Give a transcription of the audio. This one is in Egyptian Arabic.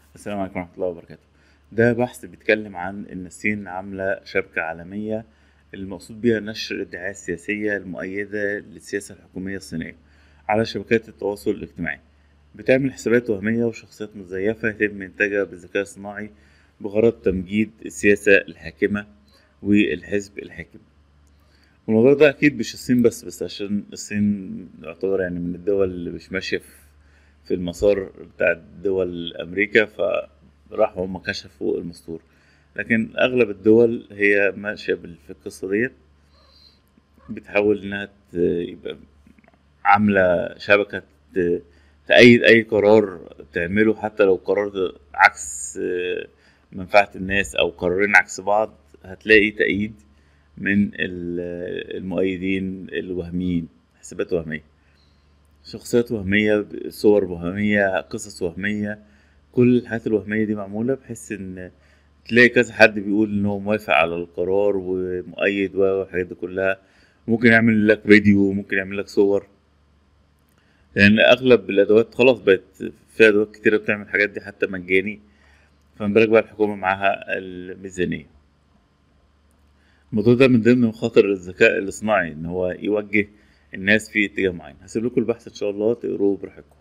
السلام عليكم ورحمة الله وبركاته ده بحث بيتكلم عن إن الصين عاملة شبكة عالمية المقصود بيها نشر الدعاية السياسية المؤيدة للسياسة الحكومية الصينية على شبكات التواصل الاجتماعي بتعمل حسابات وهمية وشخصيات مزيفة يتم إنتاجها بالذكاء الصناعي بغرض تمجيد السياسة الحاكمة والحزب الحاكم والموضوع ده أكيد مش الصين بس بس عشان الصين يعتبر يعني من الدول اللي مش ماشية في في المسار بتاع دول أمريكا فراحوا هم كشفوا المستور لكن أغلب الدول هي ماشية بال- في القصة ديت بتحاول إنها ت- يبقى عاملة شبكة ت- تأيد أي قرار تعمله حتى لو قرار عكس آه، منفعة الناس أو قرارين عكس بعض هتلاقي تأييد من ال- المؤيدين الوهميين حسابات وهمية شخصيات وهمية صور وهمية قصص وهمية كل الحاجات الوهمية دي معمولة بحيث إن تلاقي كذا حد بيقول إن هو موافق على القرار ومؤيد والحاجات دي كلها ممكن يعمل لك فيديو ممكن يعمل لك صور لأن أغلب الأدوات خلاص بقت في أدوات كتيرة بتعمل الحاجات دي حتى مجاني فما بالك بقى الحكومة معاها الميزانية الموضوع ده من ضمن مخاطر الذكاء الاصطناعي إن هو يوجه الناس في اتجاه معين هسيب لكم البحث إن شاء الله تقروه براحتكم